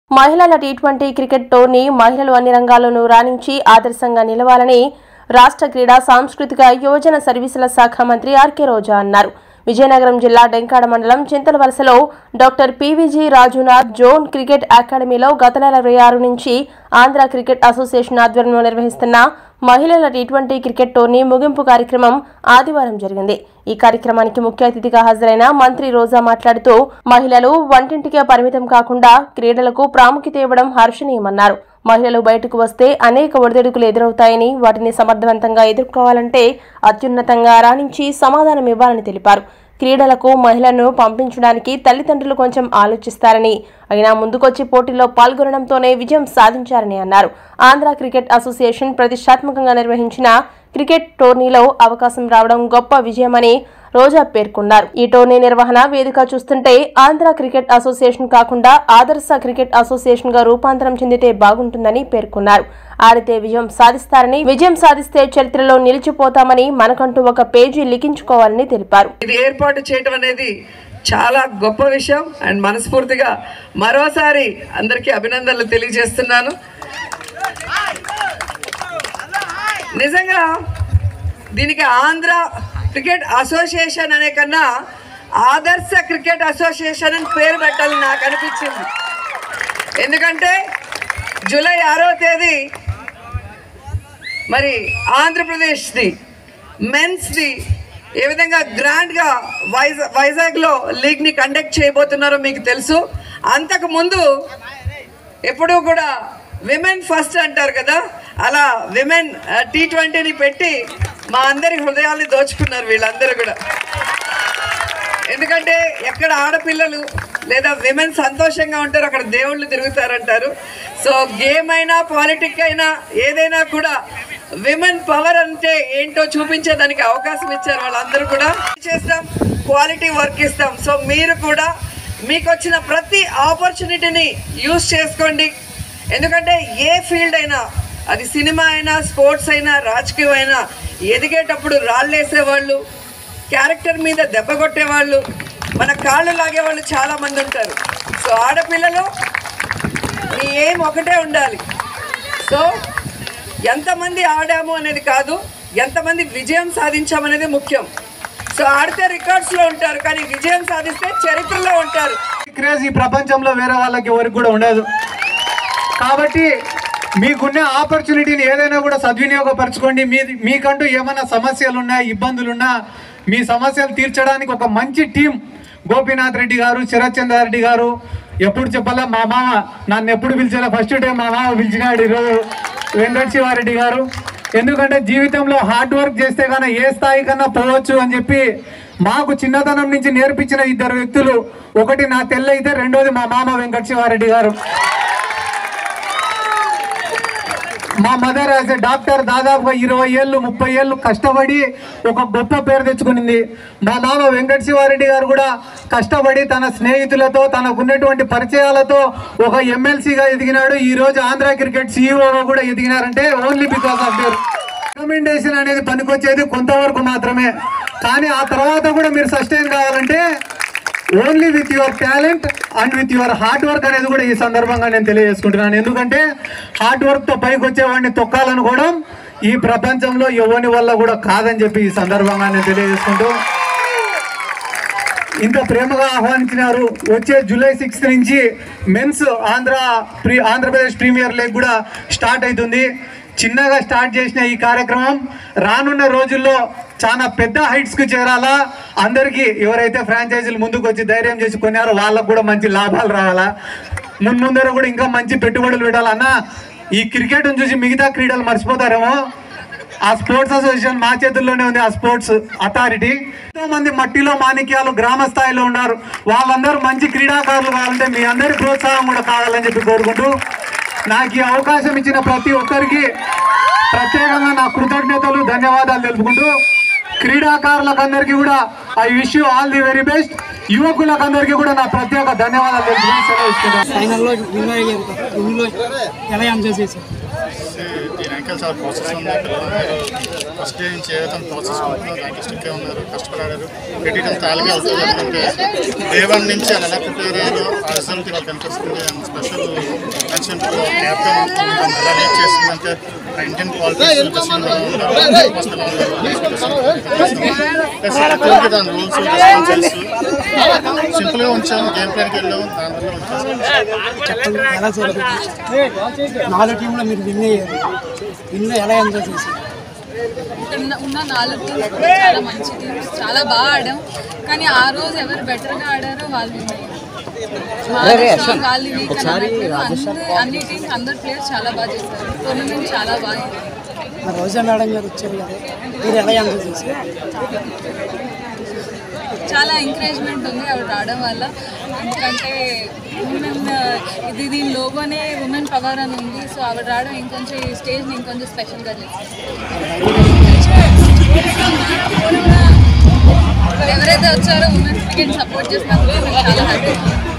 మహిళల T twenty cricket tourney మహిళలు అన్ని రంగాల్లోనూ రాణించి ఆదర్శంగా నిలవాలని రాష్ట్ర క్రీడా సాంస్కృతిక యువజన సర్వీసుల శాఖ మంత్రి ఆర్కే రోజా అన్నారు విజయనగరం జిల్లా డెంకాడ మండలం చింతలవలసలో doctor PVG Rajunath zone cricket అకాడమీలో గత నెల ఇరవై ఆరు నుంచి ఆంధ్ర క్రికెట్ అసోసియేషన్ ఆధ్వర్యంలో నిర్వహిస్తున్న మహిళల టీ ట్వంటీ క్రికెట్ టోర్నీ ముగింపు కార్యక్రమం ఆదివారం జరిగింది ఈ కార్యక్రమానికి ముఖ్య అతిథిగా హాజరైన మంత్రి రోజా మాట్లాడుతూ మహిళలు వంటింటికే పరిమితం కాకుండా క్రీడలకు ప్రాముఖ్యత ఇవ్వడం హర్షణీయమన్నారు మహిళలు బయటకు వస్తే అనేక ఒడిదుడుకులు ఎదురవుతాయని వాటిని సమర్థవంతంగా ఎదుర్కోవాలంటే అత్యున్నతంగా రాణించి సమాధానం ఇవ్వాలని తెలిపారు క్రీడలకు మహిళలను పంపించడానికి తల్లిదండ్రులు కొంచెం ఆలోచిస్తారని అయినా ముందుకొచ్చి పోటీల్లో పాల్గొనడంతోనే విజయం సాధించారని అన్నారు ఆంధ్ర క్రికెట్ అసోసియేషన్ ప్రతిష్టాత్మకంగా నిర్వహించిన క్రికెట్ టోర్నీలో అవకాశం రావడం గొప్ప విజయమని రోజా పేర్కొన్నారు ఈ టోర్నీ నిర్వహణ వేదిక చూస్తుంటే ఆంధ్ర క్రికెట్ అసోసియేషన్ కాకుండా ఆదర్శ క్రికెట్ అసోసియేషన్ గా రూపాంతరం చెందితే బాగుంటుందని పేర్కొన్నారు ఆడితే విజయం సాధిస్తారని విజయం సాధిస్తే చరిత్రలో నిలిచిపోతామని మనకంటూ ఒక పేజీ లిఖించుకోవాలని తెలిపారు ఇది ఏర్పాటు చేయడం అనేది చాలా గొప్ప విషయం అండ్ మనస్ఫూర్తిగా మరోసారి అందరికీ అభినందనలు తెలియజేస్తున్నాను నిజంగా దీనికి ఆంధ్ర క్రికెట్ అసోసియేషన్ అనే కన్నా ఆదర్శ క్రికెట్ అసోసియేషన్ అని పేరు పెట్టాలని నాకు అనిపించింది ఎందుకంటే జూలై ఆరో తేదీ మరి ఆంధ్రప్రదేశ్ది మెన్స్ది ఏ విధంగా గ్రాండ్గా వైజా వైజాగ్లో లీగ్ని కండక్ట్ చేయబోతున్నారో మీకు తెలుసు అంతకు ముందు ఎప్పుడూ కూడా విమెన్ ఫస్ట్ అంటారు కదా అలా విమెన్ టీ ట్వంటీని పెట్టి మా అందరి హృదయాల్ని దోచుకున్నారు వీళ్ళందరూ కూడా ఎందుకంటే ఎక్కడ ఆడపిల్లలు లేదా విమెన్ సంతోషంగా ఉంటారు అక్కడ దేవుళ్ళు తిరుగుతారంటారు సో గేమ్ అయినా పాలిటిక్ అయినా ఏదైనా కూడా విమెన్ పవర్ అంటే ఏంటో చూపించేదానికి అవకాశం ఇచ్చారు వాళ్ళందరూ కూడా చేస్తాం క్వాలిటీ వర్క్ ఇస్తాం సో మీరు కూడా మీకు వచ్చిన ప్రతి ఆపర్చునిటీని యూస్ చేసుకోండి ఎందుకంటే ఏ ఫీల్డ్ అయినా అది సినిమా అయినా స్పోర్ట్స్ అయినా రాజకీయం అయినా ఎదిగేటప్పుడు రాళ్ళేసేవాళ్ళు క్యారెక్టర్ మీద దెబ్బ కొట్టేవాళ్ళు మన కాళ్ళు లాగేవాళ్ళు చాలా మంది ఉంటారు సో ఆడపిల్లలు మీ ఏం ఒకటే ఉండాలి సో ఎంతమంది ఆడాము అనేది కాదు ఎంతమంది విజయం సాధించామనేది ముఖ్యం సో ఆడితే రికార్డ్స్లో ఉంటారు కానీ విజయం సాధిస్తే చరిత్రలో ఉంటారు క్రేజ్ ఈ ప్రపంచంలో వేరే వాళ్ళకి ఎవరికి కూడా ఉండదు కాబట్టి మీకున్న ఆపర్చునిటీని ఏదైనా కూడా సద్వినియోగపరచుకోండి మీ మీకంటూ ఏమైనా సమస్యలు ఉన్నా ఇబ్బందులున్నా మీ సమస్యలు తీర్చడానికి ఒక మంచి టీం గోపీనాథ్ రెడ్డి గారు శరత్ చంద్రారెడ్డి గారు ఎప్పుడు చెప్పాలా మా మామ నన్ను ఎప్పుడు పిలిచాలా ఫస్ట్ టైం మా మామ పిలిచినాడు ఈరోజు వెంకట శివారెడ్డి గారు ఎందుకంటే జీవితంలో హార్డ్ వర్క్ చేస్తే కన్నా ఏ స్థాయి కన్నా పోవచ్చు అని చెప్పి మాకు చిన్నతనం నుంచి నేర్పించిన ఇద్దరు వ్యక్తులు ఒకటి నా తెల్ల అయితే రెండోది మా మామ వెంకట శివారెడ్డి గారు మా మదర్ యాజ్ ఎ డాక్టర్ దాదాపుగా ఇరవై ఏళ్ళు ముప్పై ఏళ్ళు కష్టపడి ఒక గొప్ప పేరు తెచ్చుకునింది మా మామ వెంకట శివారెడ్డి గారు కూడా కష్టపడి తన స్నేహితులతో తనకున్నటువంటి పరిచయాలతో ఒక ఎమ్మెల్సీగా ఎదిగినాడు ఈ రోజు ఆంధ్ర క్రికెట్ సీఈఓగా కూడా ఎదిగినారంటే only because of their recommendation అనేది పనికొచ్చేది కొంతవరకు మాత్రమే కానీ ఆ తర్వాత కూడా మీరు సస్టైన్ కావాలంటే only with your talent and with your hard work అనేది కూడా ఈ సందర్భంగా నేను తెలియజేసుకుంటున్నాను ఎందుకంటే హార్డ్ వర్క్ తో పైకి వచ్చేవాడిని తొక్కాలనుకోవడం ఈ ప్రపంచంలో ఎవరి వల్ల కూడా కాదని చెప్పి ఈ సందర్భంగా నేను తెలియజేసుకుంటూ ఇంత ప్రేమగా ఆహ్వానించినారు వచ్చే జూలై సిక్స్త్ నుంచి men's Andhra pre Andhra Pradesh premier league కూడా స్టార్ట్ అవుతుంది చిన్నగా స్టార్ట్ చేసిన ఈ కార్యక్రమం రానున్న రోజుల్లో చాలా పెద్ద హైట్స్ కు చేరాలా అందరికీ ఎవరైతే ఫ్రాంచైజీలు ముందుకు వచ్చి ధైర్యం చేసి కొన్నారో వాళ్ళకు కూడా మంచి లాభాలు రావాలా మున్ముందర కూడా ఇంకా మంచి పెట్టుబడులు పెట్టాలన్నా ఈ క్రికెట్ చూసి మిగతా క్రీడలు మర్చిపోతారేమో ఆ స్పోర్ట్స్ అసోసియేషన్ మా చేతుల్లోనే ఉంది ఆ స్పోర్ట్స్ అథారిటీ ఎంతో మంది మట్టిలో మాణిక్యాలు గ్రామ స్థాయిలో ఉన్నారు వాళ్ళందరూ మంచి క్రీడాకారులు కావాలంటే మీ అందరి ప్రోత్సాహం కూడా కావాలని చెప్పి కోరుకుంటూ నాకు ఈ అవకాశం ఇచ్చిన ప్రతి ఒక్కరికి ప్రత్యేకంగా నా కృతజ్ఞతలు ధన్యవాదాలు తెలుపుకుంటూ క్రీడాకారులకు అందరికీ కూడా I wish you all the very best యువకులకు అందరికీ కూడా నా ప్రత్యేక ధన్యవాదాలు తెలుపుకుంటూ సెలవు ఇస్తున్నాను ఫైనల్లో విన్ అయ్యారు విన్లో ఎలా ఎంజాయ్ చేశారు దీని వెనకాల చాలా ప్రాసెస్ ఉంది పిల్లలందరూ ఫస్ట్ డే నుంచి ఏదైతే ప్రాసెస్ ఉంటుందో దానికి స్టిక్ ఉన్నారు కష్టపడారు క్రెడిట్ అంతా అలాగే అవుతుంది ఎందుకంటే డే వన్ నుంచి వాళ్ళు ఎలా ప్రిపేర్ అయ్యారో ఆ రిజల్ట్ వాళ్ళకి కనిపిస్తుంది అండ్ స్పెషల్ మెన్షన్ క్యాప్టెన్ ఎలా లీడ్ చేస్తుందంటే ఆ ఇండియన్ పాలిటిక్స్ దాని రూల్స్ రెస్పాన్సెస్ సింపుల్గా ఉంచాం గేమ్ ప్లాన్కి వెళ్ళాం దాంట్లో ఉంచాం చెప్పండి ఎలా జరుగుతుంది నాలుగు టీంలో మీరు విన్ అయ్యారు విన్ ఎలా ఎంజాయ్ చేశారు ఇక్కడ ఉన్న- ఉన్న నాలుగు టీమ్స్ కూడా చాలా మంచి టీమ్స్ చాలా బాగా ఆడాం కానీ ఆ రోజు ఎవరు బెటర్గా ఆడారో వాళ్ళు win అయ్యారు. మహారాష్ట్ర వాళ్ళు వీక్ అని అనట్లేదు. అందరు అన్ని టీమ్స్ అందరు ప్లేయర్స్ చాలా బాగా చేశారు టోర్నమెంట్ చాలా బాగా అయింది. మరి రోజా మేడం గారు వచ్చారు కదా మీరు ఎలా ఎంజాయ్ చేశారు చాలా ఎంకరేజ్మెంట్ ఉంది ఆవిడ రావడం వల్ల ఎందుకంటే ఉమెన్ ఇది దీని లోగోనే ఉమెన్ పవర్ అని ఉంది సో ఆవిడ రావడం ఇంకొంచెం ఈ స్టేజ్ని ఇంకొంచెం స్పెషల్గా చేస్తుంది ఎవరైతే వచ్చారో ఉమెన్ క్రికెట్ సపోర్ట్ చేస్తున్నారు చాలా హ్యాపీ